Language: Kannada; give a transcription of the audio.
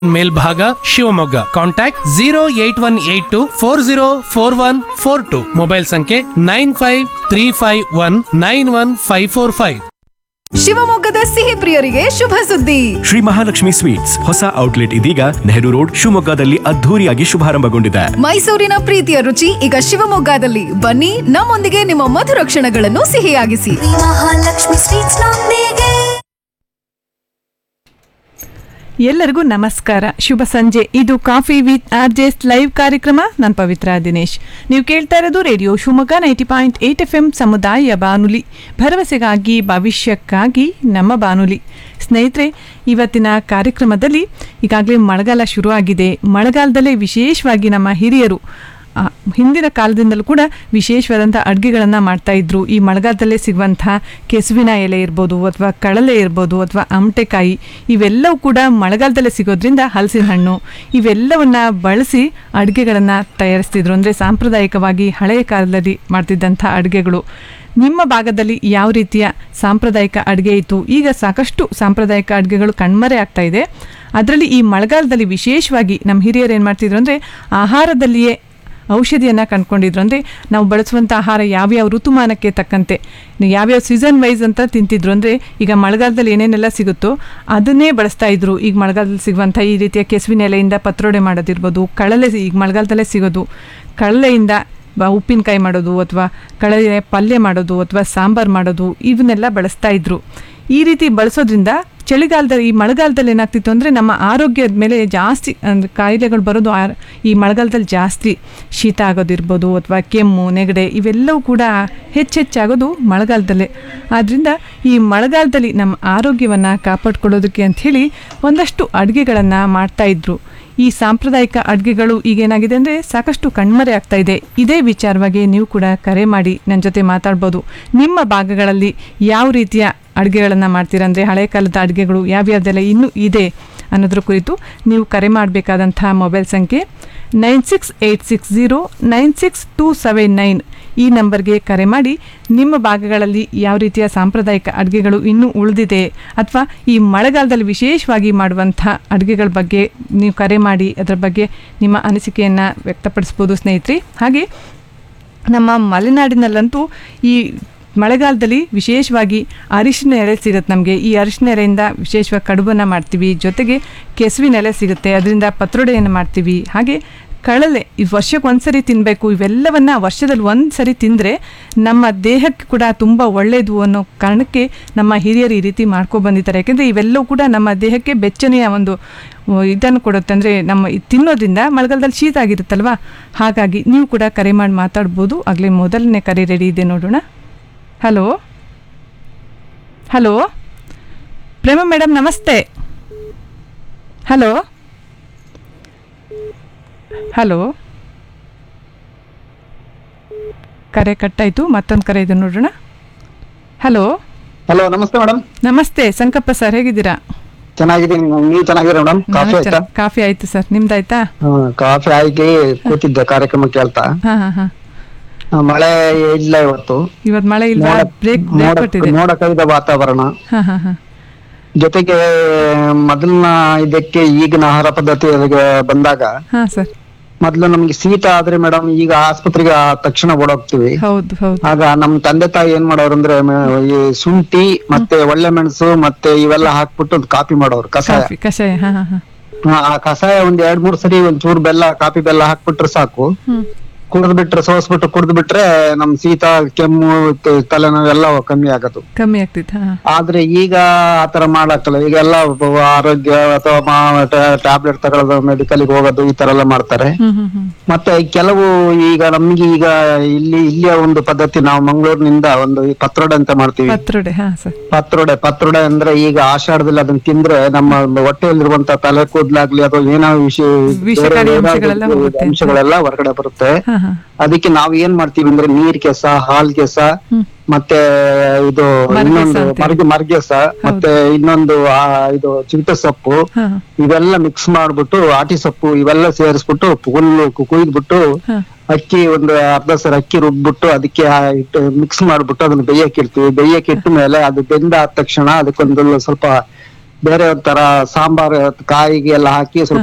ಮೇಲ್ಭಾಗ Shivamogga contact zero eight one eight two four zero four one four two mobile ಸಂಖ್ಯೆ nine five three five one nine one five four five ಶಿವಮೊಗ್ಗದ ಸಿಹಿ ಪ್ರಿಯರಿಗೆ ಶುಭ ಸುದ್ದಿ ಶ್ರೀ ಮಹಾಲಕ್ಷ್ಮಿ ಸ್ವೀಟ್ಸ್ ಹೊಸ ಔಟ್ಲೆಟ್ ಇದೀಗ ನೆಹರು ರೋಡ್ ಶಿವಮೊಗ್ಗದಲ್ಲಿ ಅದ್ಧೂರಿಯಾಗಿ ಶುಭಾರಂಭಗೊಂಡಿದೆ ಮೈಸೂರಿನ ಪ್ರೀತಿಯ ರುಚಿ ಈಗ ಶಿವಮೊಗ್ಗದಲ್ಲಿ ಬನ್ನಿ ನಮ್ಮೊಂದಿಗೆ ನಿಮ್ಮ ಮಧುರ ಕ್ಷಣಗಳನ್ನು ಸಿಹಿಯಾಗಿಸಿ ಮಹಾಲಕ್ಷ್ಮಿ ಸ್ವೀಟ್ಸ್ ನೊಂದಿಗೆ ಎಲ್ಲರಿಗೂ ನಮಸ್ಕಾರ ಶುಭ ಸಂಜೆ ಇದು coffee with R J's live ಕಾರ್ಯಕ್ರಮ ನಾನು ಪವಿತ್ರ ದಿನೇಶ್ ನೀವು ಕೇಳ್ತಾ ಇರೋದು radio Shivamogga ninety point eight F M ಸಮುದಾಯ ಬಾನುಲಿ ಭರವಸೆಗಾಗಿ ಭವಿಷ್ಯಕ್ಕಾಗಿ ನಮ್ಮ ಬಾನುಲಿ ಸ್ನೇಹಿತರೆ ಇವತ್ತಿನ ಕಾರ್ಯಕ್ರಮದಲ್ಲಿ ಈಗಾಗಲೇ ಮಳೆಗಾಲ ಶುರುವಾಗಿದೆ ಮಳೆಗಾಲದಲ್ಲೇ ವಿಶೇಷವಾಗಿ ನಮ್ಮ ಹಿರಿಯರು ಆ, ಹಿಂದಿನ ಕಾಲದಿಂದಲೂ ಕೂಡ ವಿಶೇಷವಾದಂಥ ಅಡುಗೆಗಳನ್ನು ಮಾಡ್ತಾ ಇದ್ರು ಈ ಮಳೆಗಾಲದಲ್ಲೇ ಸಿಗುವಂಥ ಕೆಸುವಿನ ಎಲೆ ಇರ್ಬೋದು ಅಥವಾ ಕಳಲೆ ಇರ್ಬೋದು ಅಥವಾ ಅಮಟೆಕಾಯಿ ಇವೆಲ್ಲವೂ ಕೂಡ ಮಳೆಗಾಲದಲ್ಲೇ ಸಿಗೋದ್ರಿಂದ ಹಲಸಿನ ಹಣ್ಣು ಇವೆಲ್ಲವನ್ನ ಬಳಸಿ ಅಡುಗೆಗಳನ್ನು ತಯಾರಿಸ್ತಿದ್ರು ಅಂದರೆ ಸಾಂಪ್ರದಾಯಿಕವಾಗಿ ಹಳೆಯ ಕಾಲದಲ್ಲಿ ಮಾಡ್ತಿದ್ದಂಥ ಅಡುಗೆಗಳು ನಿಮ್ಮ ಭಾಗದಲ್ಲಿ ಯಾವ ರೀತಿಯ ಸಾಂಪ್ರದಾಯಿಕ ಅಡುಗೆ ಇತ್ತು ಈಗ ಸಾಕಷ್ಟು ಸಾಂಪ್ರದಾಯಿಕ ಅಡುಗೆಗಳು ಕಣ್ಮರೆ ಆಗ್ತಾ ಇದೆ ಅದರಲ್ಲಿ ಈ ಮಳೆಗಾಲದಲ್ಲಿ ವಿಶೇಷವಾಗಿ ನಮ್ಮ ಹಿರಿಯರು ಏನು ಮಾಡ್ತಿದ್ರು ಅಂದರೆ ಆಹಾರದಲ್ಲಿಯೇ ಔಷಧಿಯನ್ನು ಕಂಡುಕೊಂಡಿದ್ರು ಅಂದರೆ ನಾವು ಬಳಸುವಂಥ ಆಹಾರ ಯಾವ್ಯಾವ ಋತುಮಾನಕ್ಕೆ ತಕ್ಕಂತೆ ನೀವು ಯಾವ್ಯಾವ ಸೀಸನ್ ವೈಸ್ ಅಂತ ತಿಂತಿದ್ರು ಅಂದರೆ ಈಗ ಮಳೆಗಾಲದಲ್ಲಿ ಏನೇನೆಲ್ಲ ಸಿಗುತ್ತೋ ಅದನ್ನೇ ಬಳಸ್ತಾ ಇದ್ರು ಈಗ ಮಳೆಗಾಲದಲ್ಲಿ ಸಿಗುವಂಥ ಈ ರೀತಿಯ ಕೆಸುವಿನ ಎಲೆಯಿಂದ ಪತ್ರೊಡೆ ಮಾಡೋದಿರ್ಬೋದು ಕಳಲೆ ಈಗ ಮಳೆಗಾಲದಲ್ಲೇ ಸಿಗೋದು ಕಳಲೆಯಿಂದ ಬ- ಉಪ್ಪಿನಕಾಯಿ ಮಾಡೋದು ಅಥವಾ ಕಳಲೆ ಪಲ್ಯ ಮಾಡೋದು ಅಥವಾ ಸಾಂಬಾರು ಮಾಡೋದು ಇವನ್ನೆಲ್ಲ ಬಳಸ್ತಾ ಇದ್ರು ಈ ರೀತಿ ಬಳಸೋದ್ರಿಂದ ಚಳಿಗಾಲದಲ್ಲಿ ಈ ಮಳೆಗಾಲದಲ್ಲಿ ಏನಾಗ್ತಿತ್ತು ಅಂದರೆ ನಮ್ಮ ಆರೋಗ್ಯದ ಮೇಲೆ ಜಾಸ್ತಿ ಅಂದರೆ ಕಾಯಿಲೆಗಳು ಬರೋದು ಆರ್- ಈ ಮಳೆಗಾಲದಲ್ಲಿ ಜಾಸ್ತಿ ಶೀತ ಆಗೋದಿರ್ಬೋದು ಅಥವಾ ಕೆಮ್ಮು ನೆಗಡೆ ಇವೆಲ್ಲವೂ ಕೂಡ ಹೆಚ್ಚೆಚ್ಚಾಗೋದು ಮಳೆಗಾಲದಲ್ಲೇ ಆದ್ದರಿಂದ ಈ ಮಳೆಗಾಲದಲ್ಲಿ ನಮ್ಮ ಆರೋಗ್ಯವನ್ನು ಕಾಪಾಡ್ಕೊಳ್ಳೋದಕ್ಕೆ ಅಂಥೇಳಿ ಒಂದಷ್ಟು ಅಡುಗೆಗಳನ್ನು ಮಾಡ್ತಾಯಿದ್ರು ಈ ಸಾಂಪ್ರದಾಯಿಕ ಅಡುಗೆಗಳು ಈಗೇನಾಗಿದೆ ಅಂದರೆ ಸಾಕಷ್ಟು ಕಣ್ಮರೆ ಆಗ್ತಾ ಇದೆ ಇದೇ ವಿಚಾರವಾಗಿ ನೀವು ಕೂಡ ಕರೆ ಮಾಡಿ ನನ್ನ ಜೊತೆ ಮಾತಾಡ್ಬೋದು ನಿಮ್ಮ ಭಾಗಗಳಲ್ಲಿ ಯಾವ ರೀತಿಯ ಅಡುಗೆಗಳನ್ನು ಮಾಡ್ತೀರಾ ಅಂದರೆ ಹಳೆ ಕಾಲದ ಅಡುಗೆಗಳು ಯಾವ್ಯಾವ್ದೆಲ್ಲ ಇನ್ನೂ ಇದೆ ಅನ್ನೋದ್ರ ಕುರಿತು ನೀವು ಕರೆ ಮಾಡಬೇಕಾದಂಥ ಮೊಬೈಲ್ ಸಂಖ್ಯೆ nine six eight six zero nine six two seven nine ಈ ನಂಬರ್ಗೆ ಕರೆ ಮಾಡಿ ನಿಮ್ಮ ಭಾಗಗಳಲ್ಲಿ ಯಾವ ರೀತಿಯ ಸಾಂಪ್ರದಾಯಿಕ ಅಡುಗೆಗಳು ಇನ್ನೂ ಉಳಿದಿದೆ ಅಥವಾ ಈ ಮಳೆಗಾಲದಲ್ಲಿ ವಿಶೇಷವಾಗಿ ಮಾಡುವಂಥ ಅಡುಗೆಗಳ ಬಗ್ಗೆ ನೀವು ಕರೆ ಮಾಡಿ ಅದರ ಬಗ್ಗೆ ನಿಮ್ಮ ಅನಿಸಿಕೆಯನ್ನು ವ್ಯಕ್ತಪಡಿಸ್ಬೋದು ಸ್ನೇಹಿತರೆ ಹಾಗೆ ನಮ್ಮ ಮಲೆನಾಡಿನಲ್ಲಂತೂ ಈ ಮಳೆಗಾಲದಲ್ಲಿ ವಿಶೇಷವಾಗಿ ಅರಿಶಿನ ಎಲೆ ಸಿಗುತ್ತೆ ನಮಗೆ ಈ ಅರಿಶಿನ ಎಲೆಯಿಂದ ವಿಶೇಷವಾಗಿ ಕಡುಬನ್ನು ಮಾಡ್ತೀವಿ ಜೊತೆಗೆ ಕೆಸುವಿನ ಎಲೆ ಸಿಗುತ್ತೆ ಅದರಿಂದ ಪತ್ರೊಡೆಯನ್ನು ಮಾಡ್ತೀವಿ ಹಾಗೆ ಕಳಲೆ ಈ ವರ್ಷಕ್ಕೆ ಒಂದು ಸರಿ ತಿನ್ನಬೇಕು ಇವೆಲ್ಲವನ್ನು ವರ್ಷದಲ್ಲಿ ಒಂದು ಸರಿ ತಿಂದರೆ ನಮ್ಮ ದೇಹಕ್ಕೆ ಕೂಡ ತುಂಬ ಒಳ್ಳೆಯದು ಅನ್ನೋ ಕಾರಣಕ್ಕೆ ನಮ್ಮ ಹಿರಿಯರು ಈ ರೀತಿ ಮಾಡ್ಕೊ ಬಂದಿದ್ದಾರೆ ಯಾಕೆಂದರೆ ಇವೆಲ್ಲವೂ ಕೂಡ ನಮ್ಮ ದೇಹಕ್ಕೆ ಬೆಚ್ಚನೆಯ ಒಂದು ಇದನ್ನು ಕೊಡುತ್ತೆ ಅಂದರೆ ನಮ್ಮ ಇದ್ ತಿನ್ನೋದ್ರಿಂದ ಮಳೆಗಾಲದಲ್ಲಿ ಶೀತ ಆಗಿರುತ್ತಲ್ವಾ ಹಾಗಾಗಿ ನೀವು ಕೂಡ ಕರೆ ಮಾಡಿ ಮಾತಾಡ್ಬೋದು ಆಗಲೇ ಮೊದಲನೇ ಕರೆ ರೆಡಿ ಇದೆ ನೋಡೋಣ ಹಲೋ ಹಲೋ ಪ್ರೇಮ ಮೇಡಮ್ ನಮಸ್ತೆ ಹಲೋ ಹಲೋ ಕರೆ ಕಟ್ಟಾಯಿತು ಮತ್ತೊಂದು ಕರೆ ಇದೆ ನೋಡೋಣ ಹಲೋ ಹಲೋ ನಮಸ್ತೆ ಮೇಡಮ್ ನಮಸ್ತೆ ಸಂಕಪ್ಪ ಸರ್ ಹೇಗಿದ್ದೀರಾ ಚೆನ್ನಾಗಿದ್ದೀನಿ ನೀವು ಚೆನ್ನಾಗಿದ್ದೀರಾ ಮೇಡಮ್ ಕಾಫಿ ನಾವು ಆಯ್ತಾ ಚೆನ್ನ- ಕಾಫಿ ಆಯ್ತು ಸರ್ ನಿಮ್ದಾಯ್ತಾ ಹ್ಮ್, ಕಾಫಿ ಆಗಿ ಕೂತಿದ್ದೆ ಕಾರ್ಯಕ್ರಮ ಕೇಳ್ತಾ ಹಾ ಹಾ ಹಾ ಆ, ಮಳೆ ಇಲ್ಲ ಇವತ್ತು ಇವತ್ತು ಮಳೆ ಇಲ್ಲ ಮೋಡ ಬ್ರೇಕ್ ಬ್ರೇಕ್ ಮೋಡ ಕೊಟ್ಟಿದೆ ಮೋಡ ಕವಿದ ವಾತಾವರಣ ಹಾ ಹಾ ಹಾ ಜೊತೆಗೆ ಮೊದಲಿನ ಇದಕ್ಕೆ ಈಗಿನ ಆಹಾರ ಪದ್ಧತಿಗೆ ಬಂದಾಗ ಹಾ ಸರ್ ಮೊದ್ಲು ನಮ್ಗೆ ಶೀತ ಆದ್ರೆ ಮೇಡಮ್ ಈಗ ಆಸ್ಪತ್ರೆಗೆ ಆ ತಕ್ಷಣ ಓಡೋಗ್ತೀವಿ ಹೌದು ಹೌದು ಆಗ ನಮ್ ತಂದೆ ತಾಯಿ ಏನ್ ಮಾಡೋರು ಅಂದ್ರೆ ಮ- ಈ ಶುಂಠಿ ಮತ್ತೆ ಒಳ್ಳೆ ಮೆಣಸು ಮತ್ತೆ ಇವೆಲ್ಲ ಹಾಕ್ಬಿಟ್ಟು ಒಂದು ಕಾಪಿ ಮಾಡೋರು ಕಷಾಯ ಕಾಫಿ ಕಷಾಯ ಹಾ ಹಾ ಹಾ ಆ ಆ ಕಷಾಯ ಒಂದ್ ಎರಡ್ ಮೂರ್ ಸರಿ ಒಂದ್ ಚೂರ್ ಬೆಲ್ಲ ಕಾಪಿ ಬೆಲ್ಲ ಹಾಕ್ಬಿಟ್ರೆ ಸಾಕು ಹ್ಮ್ ಕುಡಿದ್ ಬಿಟ್ರೆ ಸೋಸ್ಬಿಟ್ಟು ಕುಡಿದ್ ಬಿಟ್ರೆ ನಮ್ ಶೀತ ಕೆಮ್ಮು ತ- ತಲೆನೋವು ಎಲ್ಲ ಕಮ್ಮಿ ಆಗದು ಕಮ್ಮಿ ಆಗ್ತಿತ್ತು ಹಾ ಆದ್ರೆ ಈಗ ಆತರ ಮಾಡಕ್ಕಲ್ಲ ಈಗ ಎಲ್ಲ ಬ- ಆರೋಗ್ಯ ಅಥವಾ ಟ್ಯಾಬ್ಲೆಟ್ ತಗೊಳ್ಳೋದು ಮೆಡಿಕಲ್ ಹೋಗೋದು ಈ ತರ ಎಲ್ಲ ಮಾಡ್ತಾರೆ ಹ್ಮ್ ಹ್ಮ್ ಹ್ಮ್ ಮತ್ತೆ ಕೆಲವು ಈಗ ನಮ್ಗೆ ಈಗ ಇಲ್ಲಿ ಇಲ್ಲಿಯ ಒಂದು ಪದ್ಧತಿ ನಾವು ಮಂಗಳೂರಿನಿಂದ ಒಂದು ಈ ಪತ್ರೊಡೆ ಅಂತ ಮಾಡ್ತೀವಿ ಪತ್ರೊಡೆ ಹಾ ಸರ್ ಪತ್ರೊಡೆ ಪತ್ರೊಡೆ ಅಂದ್ರೆ ಈಗ ಆಷಾಢದಲ್ಲಿ ಅದನ್ನ ತಿಂದ್ರೆ ನಮ್ಮ ಹೊಟ್ಟೆಯಲ್ಲಿರುವಂತ ತಲೆ ಕೂದ್ಲಾಗ್ಲಿ ಅಥವಾ ಏನೋ ವಿಷ ವಿಷಕಾರಿ ಬೇರೆ ಅಂಶಗಳೆಲ್ಲ ಏನಾದ್ರು ಹೋಗುತ್ತೆ. ಅಂಶಗಳೆಲ್ಲ ಹೊರಗಡೆ ಬರುತ್ತೆ ಹಾ ಹಾ ಅದಕ್ಕೆ ನಾವ್ ಏನ್ ಮಾಡ್ತೀವಿ ಅಂದ್ರೆ ನೀರ್ ಕೆಸ ಹಾಲ್ ಕೆಸ ಹ್ಮ್. ಮತ್ತೆ ಇದು ಮರ್ಗೆಸ ಇನ್ನೊಂದು ಅಂತೀವಿ. ಮರ್ಗೆ ಮರ್ಗೆಸ ಮತ್ತೆ ಇನ್ನೊಂದು ಆ, ಇದು ಚಿಗಟೆ ಸೊಪ್ಪು ಹಾ ಇವೆಲ್ಲ ಮಿಕ್ಸ್ ಮಾಡ್ಬಿಟ್ಟು ಆಟಿ ಸೊಪ್ಪು ಇವೆಲ್ಲ ಸೇರಿಸ್ಬಿಟ್ಟು ಹುಲ್ಲು ಕು- ಕುಯ್ದ್ಬಿಟ್ಟು ಹಾ ಅಕ್ಕಿ ಒಂದು ಅರ್ಧ ಸರ ಅಕ್ಕಿ ರುಬ್ಬಿಟ್ಟು ಅದಕ್ಕೆ ಆ ಇಟ್ಟು ಮಿಕ್ಸ್ ಮಾಡ್ಬಿಟ್ಟು ಅದನ್ನ ಬೇಯಕ್ಕೆ ಇಡ್ತೀವಿ ಬೇಯಕ್ಕೆ ಇಟ್ಟ ಮೇಲೆ ಅದು ಬೆಂದ ಆದ ತಕ್ಷಣ ಅದಕ್ಕೊಂದು ಸ್ವಲ್ಪ ಬೇರೆ ಒಂಥರ ಸಾಂಬಾರ್ ಕಾಯಿಗೆ ಎಲ್ಲ ಹಾಕಿ ಸ್ವಲ್ಪ